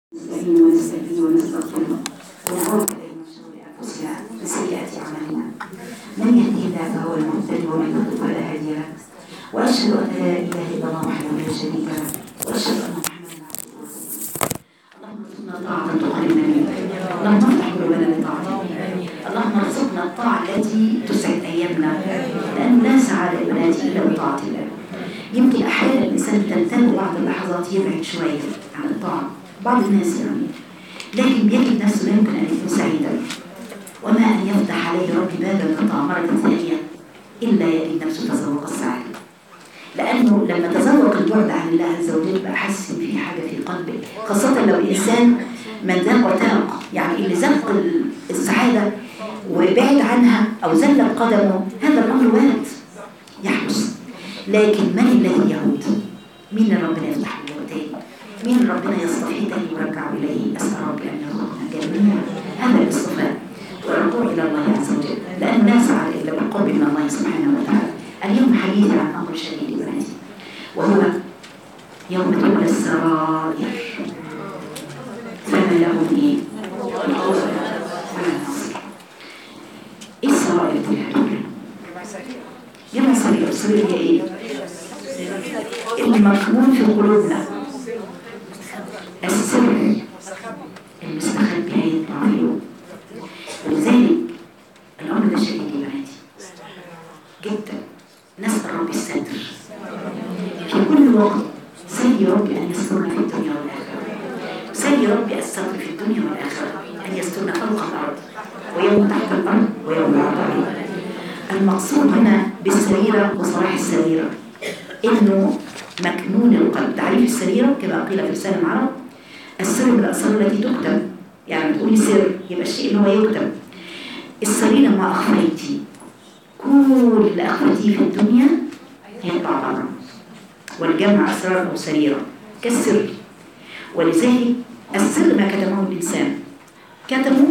نستعين ونستهديه ونستغفره ونعوذ بالله من شرور انفسنا وسيئات اعمالنا من يهده الله فهو المهتدي ومن يضلل فلا هادي له واشهد ان لا اله الا الله وحده لا شريك له واشهد ان محمدا عبده ورسوله اللهم ارزقنا طاعه تقربنا منك اللهم افتح قلوبنا لطاعتك اللهم ارزقنا الطاعه التي تسعد ايامنا لان لا سعاده البنات الا بطاعه الله يمكن احيانا الانسان تنتهي بعض اللحظات يبعد شويه عن الطاعه بعض الناس يعني لكن يجد نفسه لا يمكن ان يكون سعيدا وما ان يفتح عليه ربي باب القطع مره ثانيه الا يجد نفسه تذوق السعاده لانه لما تذوق البعد عن الله عز وجل بقى حاسس ان في حاجه في قلبه خاصه لو انسان من ذاق وتاق يعني اللي ذاق السعاده وبعد عنها او زلت قدمه هذا الامر وارد يحدث لكن من الذي يعود مين اللي ربنا يفتح له تاني مين اللي ربنا يصطفيه تاني ويرجع اليه اسال ربي ان يرزقنا جميعا هذا الاصطفاء والرجوع الى الله عز وجل لان لا سعاده الا بالقرب من الله سبحانه وتعالى اليوم حديثي عن امر شديد بناتي وهو يوم تولى السرائر فما لهم ايه؟ ايه السرائر دي يا حبيبي؟ جمع سرير السرير هي ايه؟ المكمون في قلوبنا السر المستخبي هيطلع في يوم ولذلك الامر ده شديد يا بناتي جدا نسال ربي الستر في كل وقت سلي ربي ان يسترنا في الدنيا والاخره سلي ربي الستر في الدنيا والاخره ان يسترنا فوق الارض ويوم تحت الارض ويوم على الارض المقصود هنا بالسريره وصلاح السريره انه مكنون القلب تعريف السريره كما قيل في لسان العرب السر من الاسرار التي تكتب يعني تقولي سر يبقى الشيء اللي هو يكتب السريره ما اخفيتي كل اللي اخفيتيه في الدنيا هيطلع بره والجمع اسرار او سريره كالسر ولذلك السر ما كتمه الانسان كتمه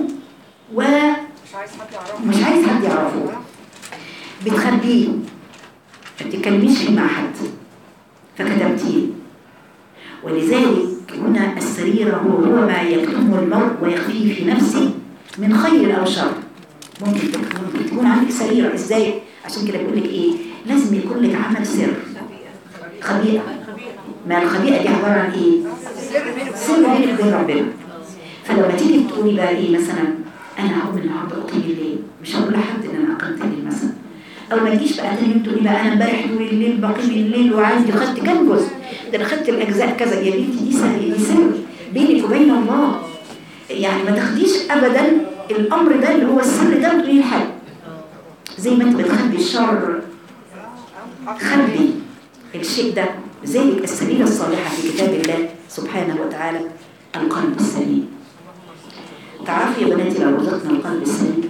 ومش عايز حد يعرفه بتخبيه ما بتتكلميش فيه مع حد فكتبتيه ولذلك هنا السريرة هو هو ما يكتمه المرء ويخفيه في نفسه من خير أو شر ممكن تكون تكون عندك سريرة ازاي عشان كده بقول لك ايه لازم يكون لك عمل سر خبيئة ما الخبيئة دي عبارة عن ايه سر بينك وبين ربنا فلما تيجي تقولي بقى ايه مثلا انا هقوم النهارده اقيم الليل مش هقول لحد ان انا اقمت الليل مثلا او ما تجيش بقى تاني يوم تقولي بقى انا امبارح طول الليل بقيم الليل وعندي خدت كام جزء ده انا خدت الاجزاء كذا يا بنتي دي سر دي سر بينك وبين الله يعني ما تاخديش ابدا الامر ده اللي هو السر ده وتقولي لحد زي ما انت بتخبي الشر خبي الشيء ده زي السبيل الصالحة في كتاب الله سبحانه وتعالى القلب السليم تعرفي يا بناتي لو رزقنا القلب السليم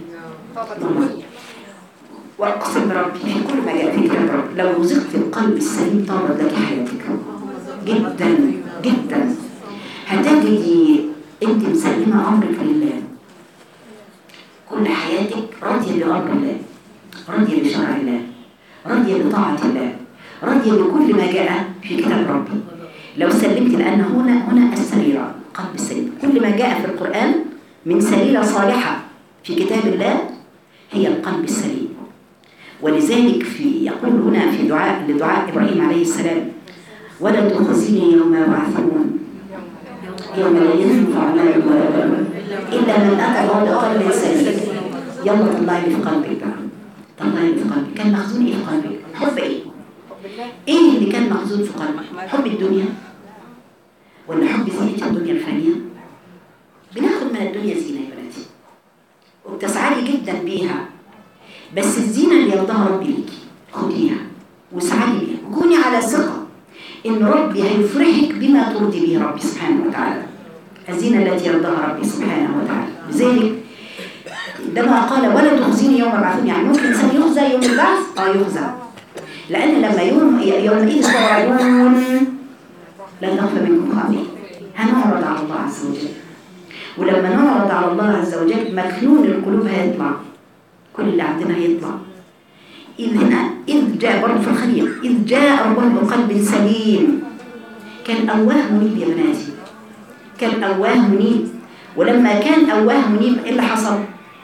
واقسم بربي في كل ما جاء في كتاب رب لو رزقت القلب السليم طابت لك حياتك جدا جدا هتجدي انت مسلمه امرك لله كل حياتك راضيه بامر الله راضيه بشرع الله راضيه بطاعه الله راضيه بكل ما جاء في كتاب ربي لو سلمت لان هنا هنا السريره قلب السليم كل ما جاء في القران من سريره صالحه في كتاب الله هي القلب السليم ولذلك في يقول هنا في دعاء لدعاء ابراهيم عليه السلام ولا تخزني يوم يبعثون يوم لا ينفع مال ولا بنون الا من اتى الله بقلب سليم يلا طلعي لي في قلبك بقى طلعي لي في قلبك كان مخزون ايه في قلبك حب ايه ايه اللي كان مخزون في قلبك حب الدنيا ولا حب زينة الدنيا الفانية بناخد من الدنيا زينة يا بناتي وبتسعدي جدا بيها بس الزينة اللي يرضاها ربي ليكي خديها واسعدي بيها وكوني على ثقة ان ربي هيفرحك بما ترضي به ربي سبحانه وتعالى الزينة التي يرضاها ربي سبحانه وتعالى لذلك عندما قال ولا تخزيني يوم بعثون يعني ممكن الانسان يخزى يوم البعث اه يخزى لأن لما يوم يومئذ توعدون لن نخفى منكم خافين هنعرض على الله عز وجل ولما نعرض على الله عز وجل مكنون القلوب هيطلع كل اللي عندنا هيطلع إذ هنا إذ جاء برضه في الخليق إذ جاء الله بقلب سليم كان أواه منيب يا بناتي كان أواه منيب ولما كان أواه منيب إيه اللي حصل؟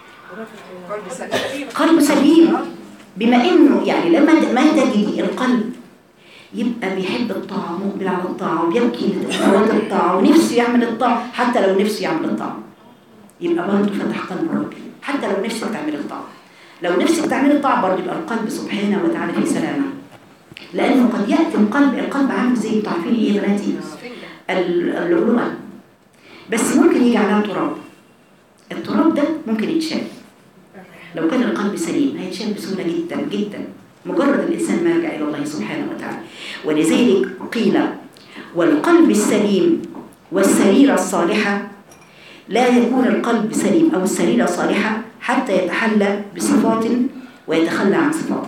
قلب سليم بما إنه يعني لما ما تجدي القلب يبقى بيحب الطاعة مقبل على الطاعة وبيبكي لأخوات الطاعة ونفسه يعمل الطاعة حتى لو نفسه يعمل الطاعة يبقى برضه فتح قلب ربي حتى لو نفسك تعمل الطاعة لو نفسك تعمل الطاعة برضه يبقى القلب سبحانه وتعالى في سلامة لأنه قد يأتي القلب القلب عامل زي تعرفين إيه يا بناتي اللؤلؤة بس ممكن يجي عليها تراب التراب ده ممكن يتشال لو كان القلب سليم هيتشال بسهولة جدا جدا مجرد الإنسان ما يرجع إلى الله سبحانه وتعالى ولذلك قيل والقلب السليم والسريرة الصالحة لا يكون القلب سليم أو السريرة صالحة حتى يتحلى بصفات ويتخلى عن صفات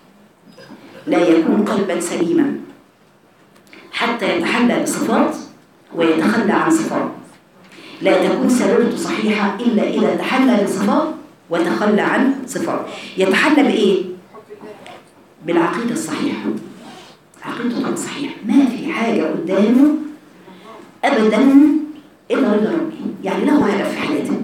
لا يكون قلبا سليما حتى يتحلى بصفات ويتخلى عن صفات لا تكون سريرته صحيحة إلا إذا تحلى بصفات وتخلى عن صفات يتحلى بإيه؟ بالعقيدة الصحيحة عقيدته الصحيحة ما في حاجة قدامه أبدا إلا رضا ربي يعني له هدف في حياته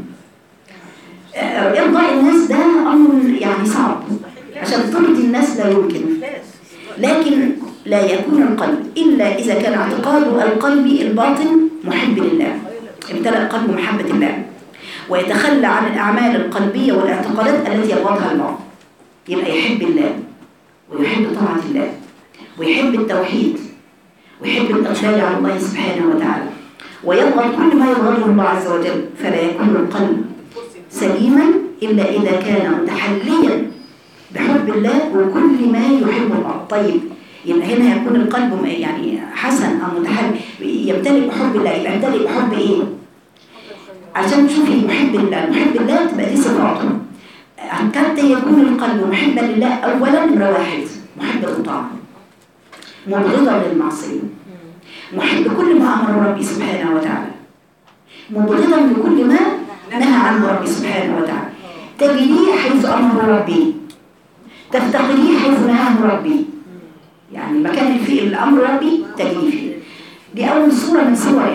إرضاء الناس ده أمر يعني صعب عشان ترضي الناس لا يمكن لكن لا يكون القلب إلا إذا كان اعتقاد القلب الباطن محب لله امتلأ القلب محبة الله ويتخلى عن الأعمال القلبية والاعتقادات التي يبغضها الله يبقى يحب الله ويحب طاعة الله ويحب التوحيد ويحب الإقبال على الله سبحانه وتعالى ويبغض كل ما يبغضه الله عز وجل فلا يكون القلب سليما إلا إذا كان متحليا بحب الله وكل ما يحب الله طيب يبقى هنا يكون القلب يعني حسن أو متحلي يمتلئ بحب الله يبقى يمتلئ بحب إيه؟ عشان تشوفي محب الله محب الله تبقى دي صفاته حتى يكون القلب محبا لله أولا نمرة واحد محب للطاعة مبغضا للمعصية محب كل ما أمر ربي سبحانه وتعالى مبغضا لكل ما نهى عنه ربي سبحانه وتعالى تجريه حيث أمر ربي تفتقريه حيث نهاه ربي يعني مكان فيه الأمر ربي تجريه فيه دي أول صورة من صوره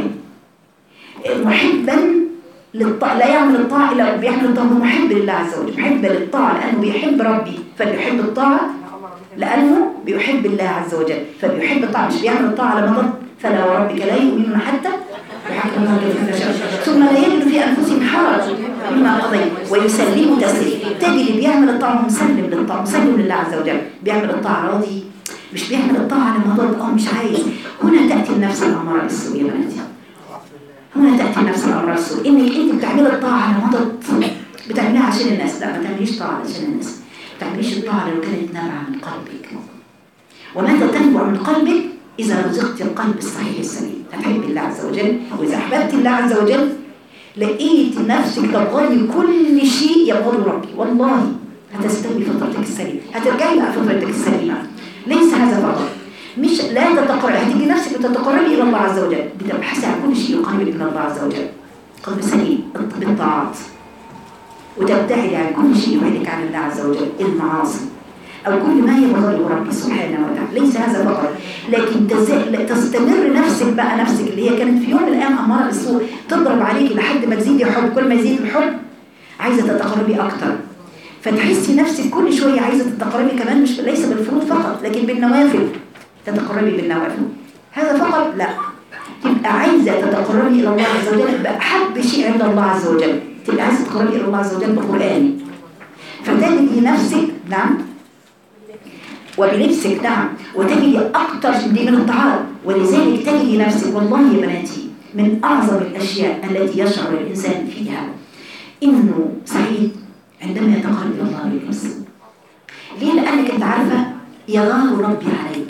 محبا للطاعة لا يعمل الطاعة إلا بيعمل الطاعة هو محب لله عز وجل محب للطاعة لأنه بيحب ربي فبيحب الطاعة لأنه بيحب الله عز وجل فبيحب الطاعة مش بيعمل الطاعة على مضض فلا وربك لا يؤمنون حتى يحكم الله كيف يشاء ثم لا يجد في أنفسهم حرج مما قضيت ويسلموا تسليما تجد اللي بيعمل الطاعة مسلم للطاعة مسلم لله عز وجل بيعمل الطاعة راضي مش بيعمل الطاعة على مضض أو مش عايز هنا تأتي النفس الأمارة بالسوء يا بناتي هنا تأتي النفس الأمارة بالسوء إنك أنت بتعملي الطاعة على مضض بتعمليها عشان الناس لا ما تعمليش طاعة عشان الناس ما تعمليش الطاعة لو كانت نابعة من قلبك ومتى تنبع من قلبك إذا رزقت القلب الصحيح السليم هتحب الله عز وجل وإذا أحببت الله عز وجل لقيت نفسك تبغضي كل شيء يبغضه ربي والله هتستوي فطرتك السليمة هترجعي بقى فطرتك السليمة ليس هذا فقط مش لا تتقربي هتيجي نفسك وتتقربي إلى الله عز وجل بتبحثي عن كل شيء يقربك إلى الله عز وجل قلب سليم بالطاعات وتبتعدي عن كل شيء يبعدك عن الله عز وجل المعاصي أو كل ما يبغضه ربي سبحانه وتعالى ليس هذا فقط لكن تستمر نفسك بقى نفسك اللي هي كانت في يوم من الأيام أمارة بالسوء تضرب عليك لحد ما تزيدي حب كل ما يزيد الحب عايزة تتقربي أكتر فتحسي نفسك كل شوية عايزة تتقربي كمان مش ليس بالفروض فقط لكن بالنوافل تتقربي بالنوافل هذا فقط لا تبقى عايزة تتقربي إلى الله عز وجل بأحب شيء عند الله عز وجل تبقى عايزة تتقربي إلى الله عز وجل بقرآن فتجدي نفسك نعم وبلبسك نعم وتجدي أكتر دي من الطعام ولذلك تجدي نفسك والله يا بناتي من أعظم الأشياء التي يشعر الإنسان فيها إنه سعيد عندما يتقرب إلى الله بالنفس ليه؟ لأنك أنت عارفة يغار ربي عليك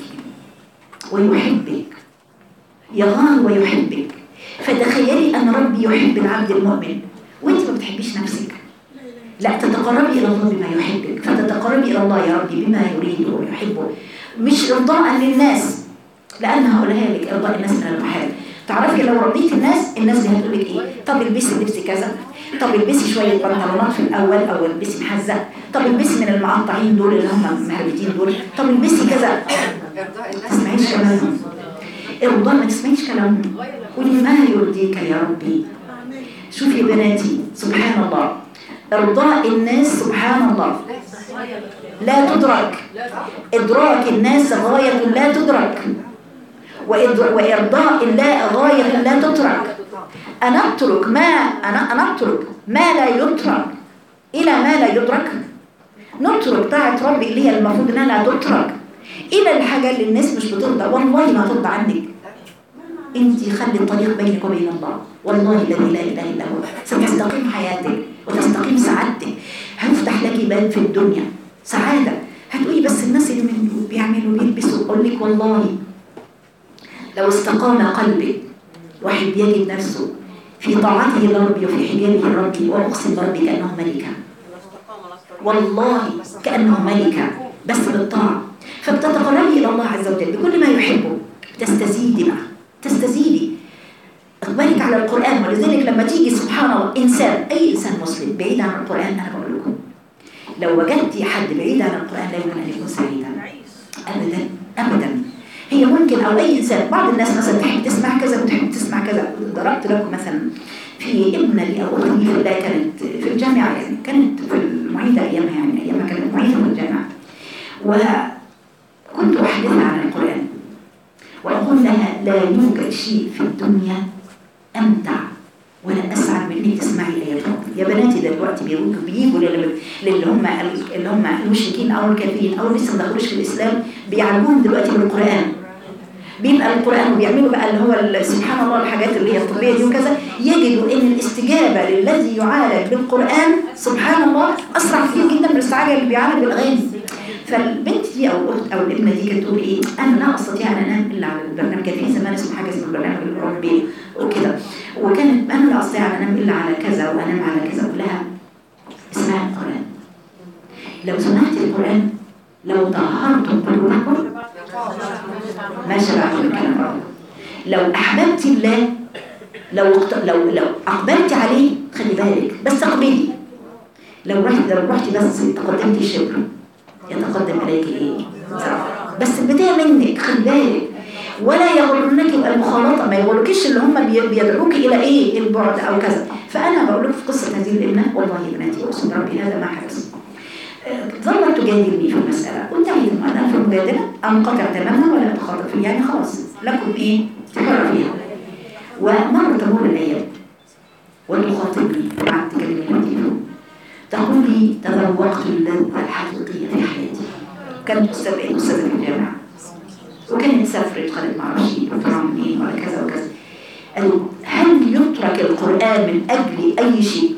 ويحبك يغار ويحبك فتخيلي أن ربي يحب العبد المؤمن وأنت ما بتحبيش نفسك لا تتقربي إلى الله بما يحبك فتتقربي إلى الله يا ربي بما يريد ويحبه مش إرضاء للناس لأن هقولها لك إرضاء الناس من المحال تعرفي لو رضيت الناس الناس دي هتقول لك إيه طب البسي لبس كذا طب البسي شوية بنطلونات في الأول أو البسي محزق طب البسي من المقطعين دول اللي هم مهربتين دول طب البسي كذا ما تسمعيش كلامهم ارضاء ما تسمعيش كلامهم قولي ما يرضيك يا ربي شوفي يا بناتي سبحان الله ارضاء الناس سبحان الله لا تدرك ادراك الناس غايه لا تدرك وإد- وارضاء الله غايه لا تترك أن أترك ما أنا أن أترك ما لا يترك إلى ما لا يدرك نترك طاعة ربي اللي هي المفروض إنها لا تترك إلى الحاجة اللي الناس مش بترضى والله ما ترضى عنك أنت خلي الطريق بينك وبين الله والله الذي لا إله إلا هو ستستقيم حياتك وتستقيم سعادتك هيفتح لك باب في الدنيا سعادة هتقولي بس الناس اللي من- بيعملوا بيلبسوا أقول لك والله لو استقام قلبك واحد بيجد نفسه في طاعته لربي وفي حجابه لربي وأقسم بربي كأنه ملكة والله كأنه ملكة بس بالطاعة فبتتقربي إلى الله عز وجل بكل ما يحبه تستزيدي بقى تستزيدي اقبلك على القرآن ولذلك لما تيجي سبحان الله إنسان أي إنسان مسلم بعيد عن القرآن أنا بقول لكم لو وجدتي حد بعيد عن القرآن لا يمكن أن يكون سعيدا أبدا أبدا هي ممكن أو أي إنسان بعض الناس مثلا تحب تسمع كذا وتحب تسمع كذا ضربت لكم مثلا في ابنة لي أو أختي في الله كانت في الجامعة يعني كانت في المعيدة أيامها يعني أيامها كانت معيدة في الجامعة وكنت أحدثها عن القرآن وأقول لها لا يوجد شيء في الدنيا أمتع ولا أسعد من إنك تسمعي آيات ربنا يا بناتي دلوقتي بيجوا بيجوا للي للي هم اللي هم المشركين أو الكافرين أو لسه ما دخلوش في الإسلام بيعلموهم دلوقتي بالقرآن بيبقى القرآن وبيعملوا بقى اللي هو ال- سبحان الله الحاجات اللي هي الطبية دي وكذا يجدوا إن الاستجابة للذي يعالج بالقرآن سبحان الله أسرع كتير جدا من السعادة اللي بيعالج بالأغاني فالبنت دي أو الأخت أو الابنة دي كانت تقول إيه أنا لا أستطيع أن أنام إلا على البرنامج كان في زمان اسمه حاجة اسمه البرنامج الأوروبي وكده وكانت أنا لا أستطيع أن أنام إلا على كذا وأنام على كذا أقول لها اسمعي القرآن لو سمعتي القرآن لو طهرتم قلوبكم ما شبعتم من كلام ربنا لو أحببت الله لو اقت- لو لو أقبلت عليه خلي بالك بس اقبلي لو رحت لو رحت بس تقدمتي شبر يتقدم إليك إيه؟ زرع. بس البداية منك خلي بالك ولا يغرنك المخالطة ما يغركش اللي هم بي- بيدعوك إلى إيه البعد أو كذا فأنا بقول لك في قصة هذه الابنة والله يا بناتي أقسم بربي هذا ما حدث آه، ظلت تجادلني في المسألة قلت عايز أنا في المجادلة أنقطع تماما ولا أتخاطب فيه يعني خلاص لكم إيه تحرر فيها ومر تمر الأيام وتخاطبني قعدت تكلمني بالتليفون تقول لي تذوقت اللذة الحقيقية في حياتي كانت أستاذة أستاذة في الجامعة وكانت سافرت خدت معرفش دكتوراه منين ولا كذا وكذا قالوا هل يترك القرآن من أجل أي شيء؟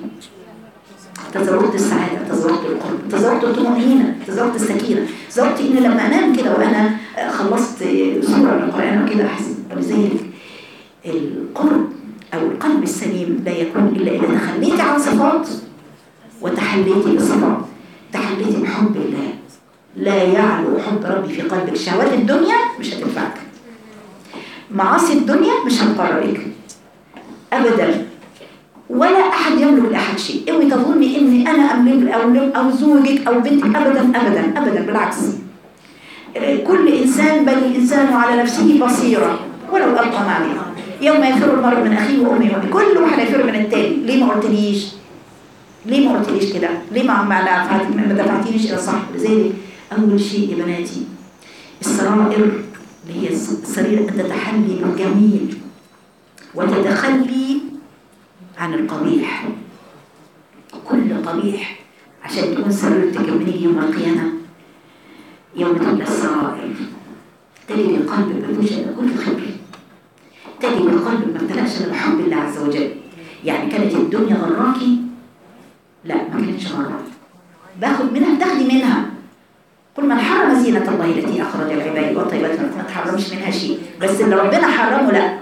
تذوقت السعادة تذوقت القرب تذوقت الطمأنينة تذوقت السكينة تذوقت إن لما أنام كده وأنا آه، خلصت آه، سورة من القرآن وكده أحس ولذلك القرب أو القلب السليم لا يكون إلا إذا تخليت عن صفات وتحليتي بصفات تحليتي بحب الله لا يعلو حب ربي في قلبك شهوات الدنيا مش هتنفعك معاصي الدنيا مش هتقربك ابدا ولا احد يملك لاحد شيء اوعي تظني اني انا املك او او زوجك او بنتك ابدا ابدا ابدا بالعكس كل انسان بل الانسان على نفسه بصيره ولو القى معلومه يوم يفر المرء من اخيه وامه وابيه كل واحد يفر من التاني ليه ما قلتليش ليه ما قلتليش كده ليه ما ما دفعت- ما دفعتينيش الى صح لذلك اول شيء يا بناتي السرائر اللي هي الس- السرير ان تتحلي بالجميل وتتخلي عن القبيح كل قبيح عشان تكون سريرتك من يوم القيامه يوم تبلى السرائر تجد القلب مفيش الا كل خير تجد القلب ما امتلأش الا بحب الله عز وجل يعني كانت الدنيا غراكي لا ما كانتش غراكي باخد منها تاخدي منها قل من حرم زينة الله التي أخرج العباد والطيبات من ما تحرمش منها شيء بس اللي ربنا حرمه لا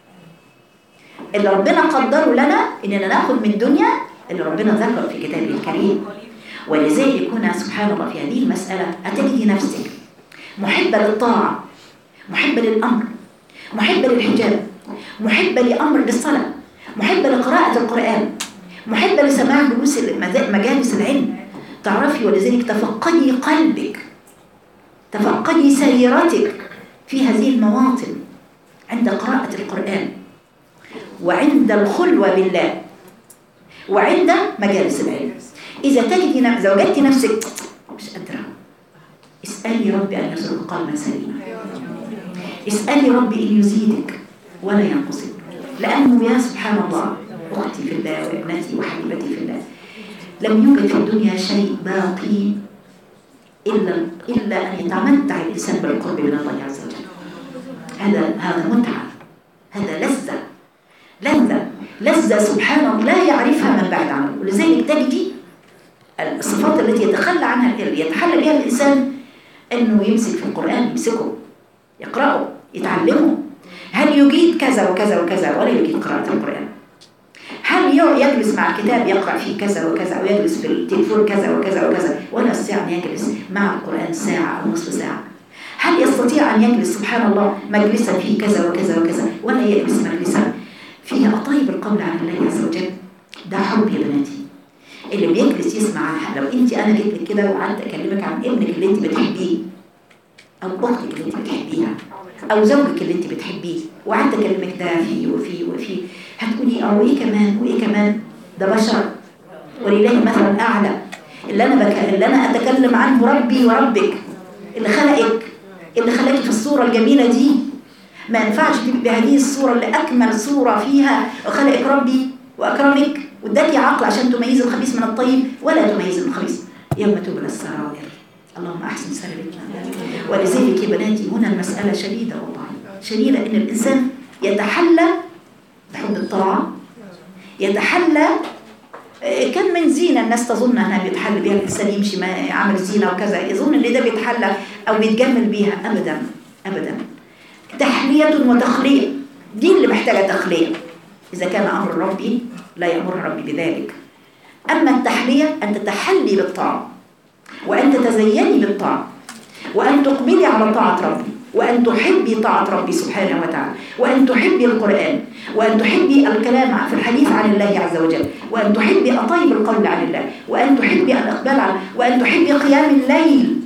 اللي ربنا قدره لنا إننا ناخد من الدنيا اللي ربنا ذكر في كتابه الكريم ولذلك هنا سبحان الله في هذه المسألة أتجدي نفسك محبة للطاعة محبة للأمر محبة للحجاب محبة لأمر للصلاة محبة لقراءة القرآن محبة لسماع دروس المذا- مجالس العلم تعرفي ولذلك تفقدي قلبك تفقدي سريرتك في هذه المواطن عند قراءة القرآن وعند الخلوة بالله وعند مجالس العلم إذا تجدي ن- إذا وجدت نفسك مش قادرة اسألي ربي أن يرزقك قلبا سليما اسألي ربي أن يزيدك ولا ينقصك لأنه يا سبحان الله أختي في الله وابنتي وحبيبتي في الله لم يوجد في الدنيا شيء باقي إلا إلا أن يتمتع الإنسان بالقرب من الله عز وجل هذا هذا متعة هذا لذة لذة لذة سبحان الله لا يعرفها من بعد عنه ولذلك تجدي الصفات التي يتخلى عنها يتحلى بها الإنسان أنه يمسك في القرآن يمسكه يقرأه يتعلمه هل يجيد كذا وكذا وكذا ولا يجيد قراءة القرآن هل ي- يجلس مع الكتاب يقرأ فيه كذا وكذا أو يجلس في التليفون كذا وكذا وكذا ولا يستطيع أن يجلس مع القرآن ساعة أو نصف ساعة هل يستطيع أن يجلس سبحان الله مجلسا فيه كذا وكذا وكذا ولا يجلس مجلسا فيه أطيب القول عن الله عز وجل ده حب يا بناتي اللي بيجلس يسمع عنها لو انت انا جيت لك كده وقعدت اكلمك عن ابنك اللي انت بتحبيه او اختك اللي انت بتحبيها او زوجك اللي انت بتحبيه وقعدت اكلمك ده فيه وفيه وفيه هتقولي اه وايه كمان وايه كمان ده بشر ولله المثل الاعلى اللي انا بك... اللي انا اتكلم عنه ربي وربك اللي خلقك اللي خلقك في الصوره الجميله دي ما ينفعش تبقي بهذه الصوره اللي اكمل صوره فيها خلقك ربي واكرمك واداكي عقل عشان تميز الخبيث من الطيب ولا تميز الخبيث يوم تبلى السرائر اللهم احسن سريرتنا ولذلك يا بناتي هنا المساله شديده والله شديده ان الانسان يتحلى بحب الطاعه يتحلى آه، كم من زينة الناس تظن انها بيتحل بيها الانسان يمشي ما عامل زينة وكذا يظن ان ده بيتحلى او بيتجمل بيها ابدا ابدا تحلية وتخلية دي اللي محتاجة تخلية إذا كان أمر ربي لا يأمر ربي بذلك أما التحلية أن تتحلي بالطاعة وأن تتزيني بالطاعة وأن تقبلي على طاعة ربي وأن تحبي طاعة ربي سبحانه وتعالى وأن تحبي القرآن وأن تحبي الكلام في الحديث عن الله عز وجل وأن تحبي أطيب القول عن الله وأن تحبي الإقبال على وأن تحبي قيام الليل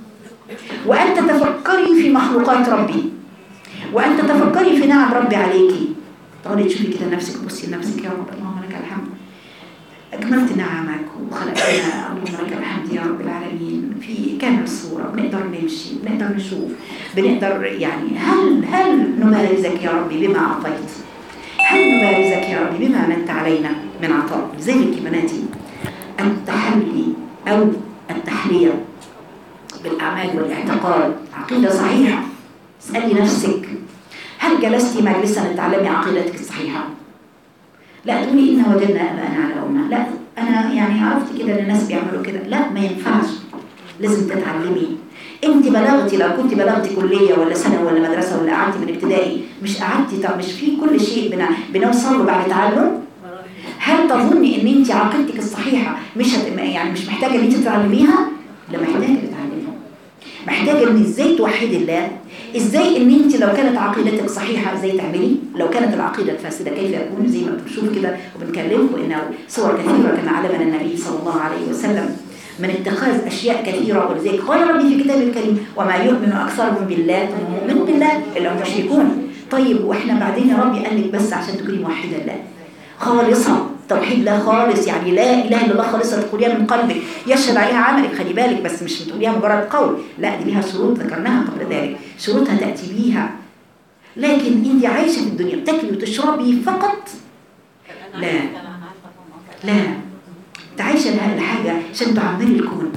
وأن تتفكري في مخلوقات ربي وأن تتفكري في نعم ربي عليكي تقعدي تشوفي كده نفسك بصي لنفسك يا رب اللهم لك الحمد أكملت نعمك وخلقتنا اللهم لك الحمد يا رب العالمين في كامل صورة بنقدر نمشي بنقدر نشوف بنقدر يعني هل هل نبارزك يا ربي بما أعطيت هل نبارزك يا ربي بما منت علينا من عطاء لذلك يا بناتي التحلي أو التحلية بالأعمال والاعتقاد عقيدة صحيحة اسألي نفسك هل جلستي مجلسا لتعلمي عقيدتك الصحيحة؟ لا تقولي إن وجدنا آباءنا على أمة لا أنا يعني عرفت كده إن الناس بيعملوا كده لا ما ينفعش لازم تتعلمي انت بلغتي لو كنت بلغتي كليه ولا سنه ولا مدرسه ولا قعدتي من ابتدائي مش قعدتي طب مش في كل شيء بنا بنوصل له بعد تعلم هل تظني ان انت عقيدتك الصحيحه مش هت... يعني مش محتاجه ان انت تتعلميها لا محتاجه تتعلميها محتاجه ان ازاي توحدي الله ازاي ان انت لو كانت عقيدتك صحيحه ازاي تعملي لو كانت العقيده الفاسده كيف يكون زي ما بنشوف كده وبنكلمكم انه صور كثيره كما علمنا النبي صلى الله عليه وسلم من اتخاذ اشياء كثيره ولذلك قال ربي في كتابه الكريم وما يؤمن اكثرهم بالله ثم مؤمن بالله الا هم مشركون طيب واحنا بعدين يا ربي قال لك بس عشان تكوني موحده الله خالصة توحيد لا خالص يعني لا اله الا الله خالصه تقوليها من قلبك يشهد عليها عملك خلي بالك بس مش تقوليها مجرد قول لا دي ليها شروط ذكرناها قبل ذلك شروطها تاتي بيها لكن انت عايشه في الدنيا بتاكلي وتشربي فقط لا لا انت عايشه لها لحاجه عشان تعمري الكون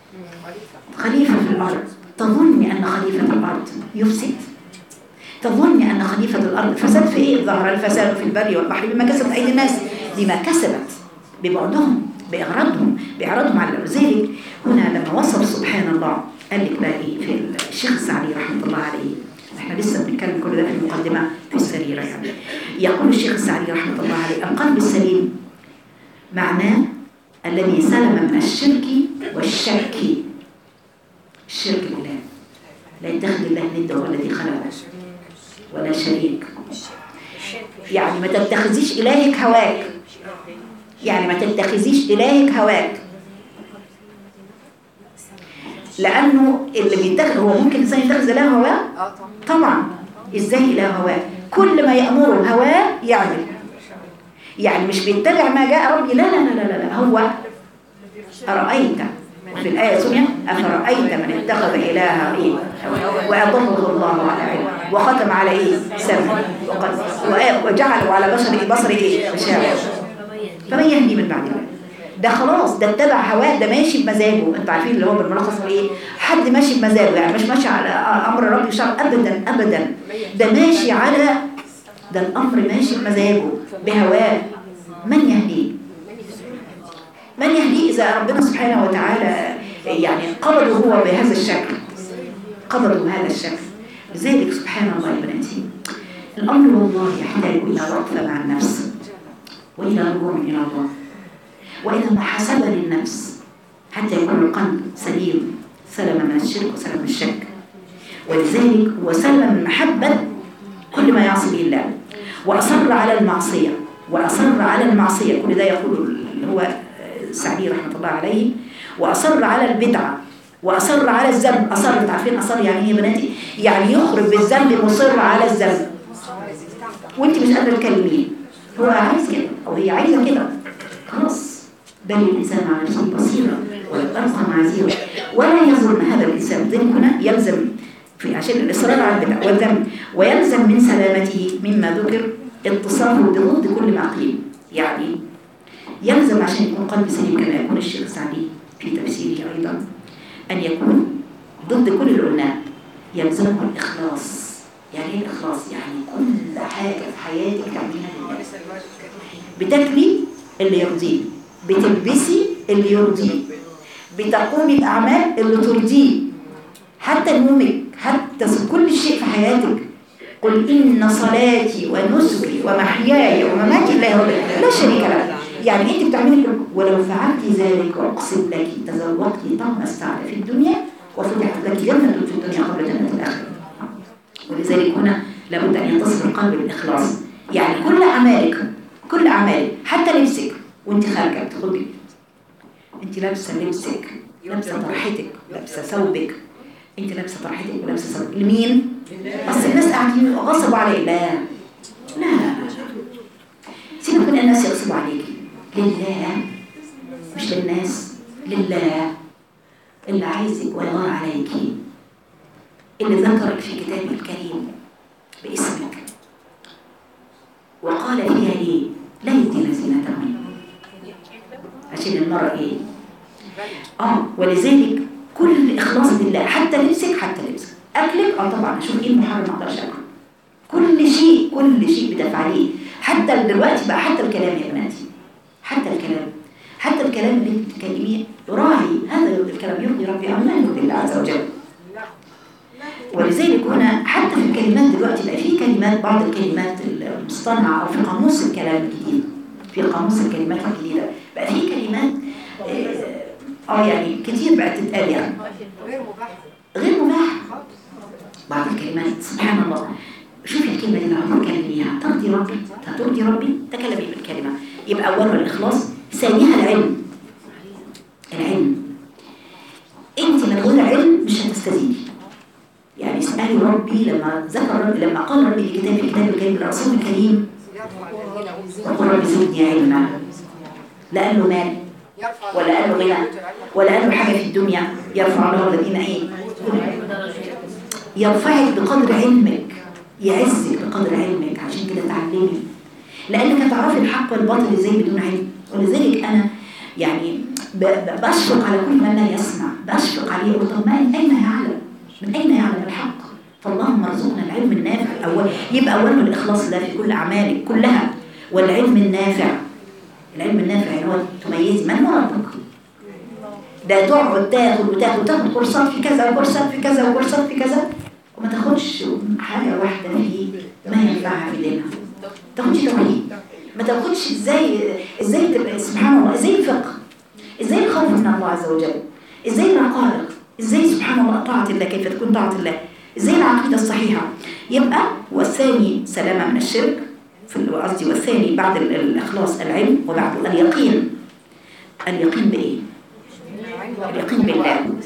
خليفه في الارض تظني ان خليفه الارض يفسد تظني أن خليفة الأرض فساد في إيه؟ ظهر الفساد في البر والبحر بما كسبت أيدي الناس بما كسبت ببعدهم بإغراضهم بإعراضهم على ذلك هنا لما وصف سبحان الله قال لك بقى إيه في الشيخ السعدي رحمة الله عليه احنا لسه بنتكلم كل ده في المقدمة في السريرة يعني يقول الشيخ السعدي رحمة الله عليه القلب السليم معناه الذي سلم من الشرك والشك الشرك بالله لا يتخذ الله ند هو الذي خلقه ولا شريك يعني ما تتخذيش إلهك هواك يعني ما تتخذيش إلهك هواك لأنه اللي بيتخذ هو ممكن الإنسان يتخذ إله هواه اه طبعا طبعا إزاي إله هواه كل ما يأمره هواه يعمل يعني مش بيتبع ما جاء ربي لا لا لا لا, لا. هو أرأيت في الآية سمية أفرأيت من اتخذ إلهه إيه وأضله الله على علم وختم على إيه سمع وقد وجعل على بشر بصر إيه غشاوة فمن يهدي من بعد الله ده خلاص ده اتبع هواه ده ماشي بمزاجه انتوا عارفين اللي هو بالملخص ايه حد ماشي بمزاجه يعني مش ماشي على امر ربي وشرع ابدا ابدا ده ماشي على ده الامر ماشي بمزاجه بهواه من يهديه من يهديه إذا ربنا سبحانه وتعالى يعني قبضه هو بهذا الشكل قبضه بهذا الشكل لذلك سبحان الله يا بناتي الأمر والله يحتاج إلى وقفة مع النفس وإلى رجوع إلى الله وإلى محاسبة للنفس حتى يكون القلب سليم سلم من الشرك وسلم من الشك ولذلك هو سلم من محبة كل ما يعصي به الله وأصر على المعصية وأصر على المعصية كل ده يقول هو السعدي رحمة الله عليه وأصر على البدعة وأصر على الذنب أصر تعرفين أصر يعني إيه يا بناتي يعني يخرج بالذنب مصر على الذنب وانت مش قادرة تكلميه هو عايز كده أو هي عايزة كده خلاص بل الإنسان على نفسه بصيرة والأرقى معزيرة ولا يظن هذا الإنسان ذلك هنا يلزم في عشان الإصرار على البدع والذنب ويلزم من سلامته مما ذكر اتصافه بضد كل ما قيل يعني يلزم عشان يكون قلب سليم كما يكون الشيخ السعدي في تفسيره أيضا أن يكون ضد كل اللي قلناه يلزمه الإخلاص يعني ايه الإخلاص؟ يعني كل حاجة في حياتك تعمليها لله بتاكلي اللي يرضيه بتلبسي اللي يرضيه بتقومي بأعمال اللي ترضيه حتى نومك حتى كل شيء في حياتك قل إن صلاتي ونسكي ومحياي ومماتي لله رب لا شريك له يعني انت بتعملي ولو فعلت ذلك اقسم لك تزوجت طعم السعاده في الدنيا وفتحت لك جنه في الدنيا قبل جنه الاخره ولذلك هنا لابد ان يتصل القلب بالاخلاص يعني كل اعمالك كل اعمالك حتى لبسك وانت خارجه بتخرجي انت لابسه لبسك لابسه طرحتك لابسه ثوبك انت لابسه طرحتك ولابسه ثوبك لمين بس الناس قاعدين غصبوا علي لا لا لا سيبك من الناس يغصبوا عليكي لله مش للناس لله اللي عايزك ويغار عليك اللي ذكرك في كتابه الكريم باسمك وقال فيها ايه لا يبدين زينتهن عشان المرأة ايه اه ولذلك كل اخلاص لله حتى لبسك حتى لبسك اكلك اه طبعا اشوف ايه المحرم ما اقدرش اكله كل شيء كل شيء بتفعليه حتى دلوقتي بقى حتى الكلام يا بناتي حتى الكلام حتى الكلام اللي انت بتتكلميه راعي هذا الكلام يرضي ربي او لا يرضي الله عز وجل ولذلك هنا حتى في الكلمات دلوقتي بقى في كلمات بعض الكلمات المصطنعه او في قاموس الكلام الجديد في قاموس الكلمات الجديده بقى في كلمات اه يعني كتير بقت تتقال يعني غير مباح غير مباح بعض الكلمات سبحان الله شوفي الكلمة دي لو هتتكلميها ترضي ربي هترضي ربي تكلمي بالكلمة يبقى أولها الإخلاص ثانيها العلم العلم أنت من غير علم مش هتستزيدي يعني اسألي ربي لما ذكر ربي لما قال ربي لكتاب في كتاب الكريم للرسول الكريم وقل ربي زدني علما لا قال له مال ولا قال له غنى ولا قال له حاجة في الدنيا يرفع الله الذين ايه يرفعك بقدر علمك يعزك بقدر علمك عشان كده تعلمي لانك هتعرفي الحق والباطل ازاي بدون علم ولذلك انا يعني ب- ب- بشفق على كل من لا يسمع بشفق عليه اقول طب ما من اين يعلم من اين يعلم الحق فاللهم ارزقنا العلم النافع الاول يبقى اولا الاخلاص ده في كل اعمالك كلها والعلم النافع العلم النافع اللي هو تميزي من هو ربك ده تقعد تاخد وتاخد وتاخد كورسات في كذا وكورسات في كذا وكورسات في كذا وما تاخدش حاجة واحدة في ما ينفعها في دينها ما تاخدش توحيد ما تاخدش ازاي ازاي تبقى سبحان الله ازاي الفقه ازاي الخوف من الله عز وجل ازاي الرقائق ازاي سبحان الله طاعة الله كيف تكون طاعة الله ازاي العقيدة الصحيحة يبقى والثاني سلامة من الشرك في ال- قصدي والثاني بعد ال- الإخلاص العلم وبعد اليقين اليقين بإيه؟ اليقين بالله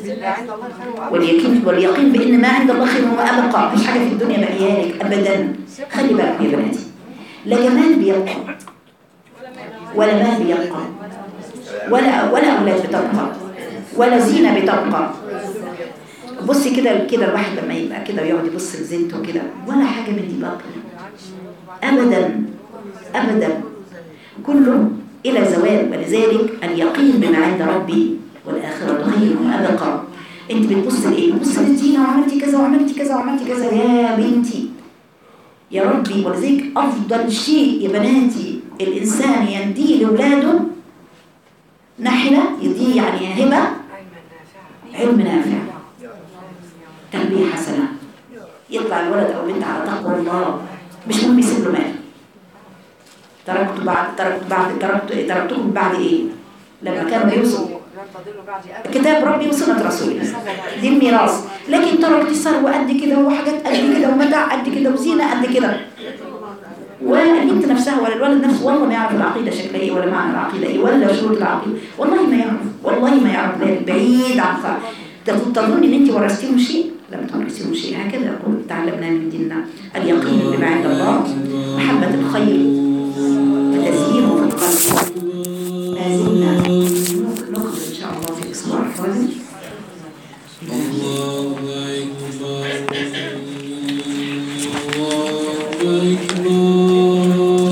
عند الله خير وأبقى واليقين واليقين بان ما عند الله خير وابقى مفيش حاجه في الدنيا بقيالك ابدا خلي بالك يا بناتي لا جمال بيبقى ولا مال بيبقى ولا ولا اولاد بتبقى ولا زينه بتبقى بصي كده كده الواحد لما يبقى كده ويقعد يبص لزينته كده ولا حاجه من دي باقيه ابدا ابدا كله الى زوال ولذلك اليقين بما عند ربي والاخره خير وابقى انت بتبص لايه بتبص للزينه وعملتي كذا وعملتي كذا وعملتي كذا يا بنتي يا ربي ولذلك افضل شيء يا بناتي الانسان ينديه لاولاده نحله يديه يعني هبه علم نافع تربيه حسنه يطلع الولد او البنت على تقوى الله مش مهم يسيب له مال تركت بعد تركت بعد تركت تركتكم بعد ايه لما كانوا يوصلوا لا تضل بعد أبدا كتاب ربي وسنة رسوله دي الميراث لكن تركت ثروة قد كده وحاجات قد كده ومتاع قد كده وزينة قد كده والبنت نفسها ولا الولد نفسه والله ما يعرف العقيدة شكلها ايه ولا معنى العقيدة ايه ولا شروط العقيدة والله ما يعرف والله ما يعرف ذلك بعيد عن خ- تظن تظن ان انت ورثتيهم شيء لم تورثيهم شيء هكذا يقول تعلمنا من ديننا اليقين بما عند الله محبة الخير وتزيينه في القلب ما زلنا نخرج ان شاء الله في الاسبوع القادم الله أكبر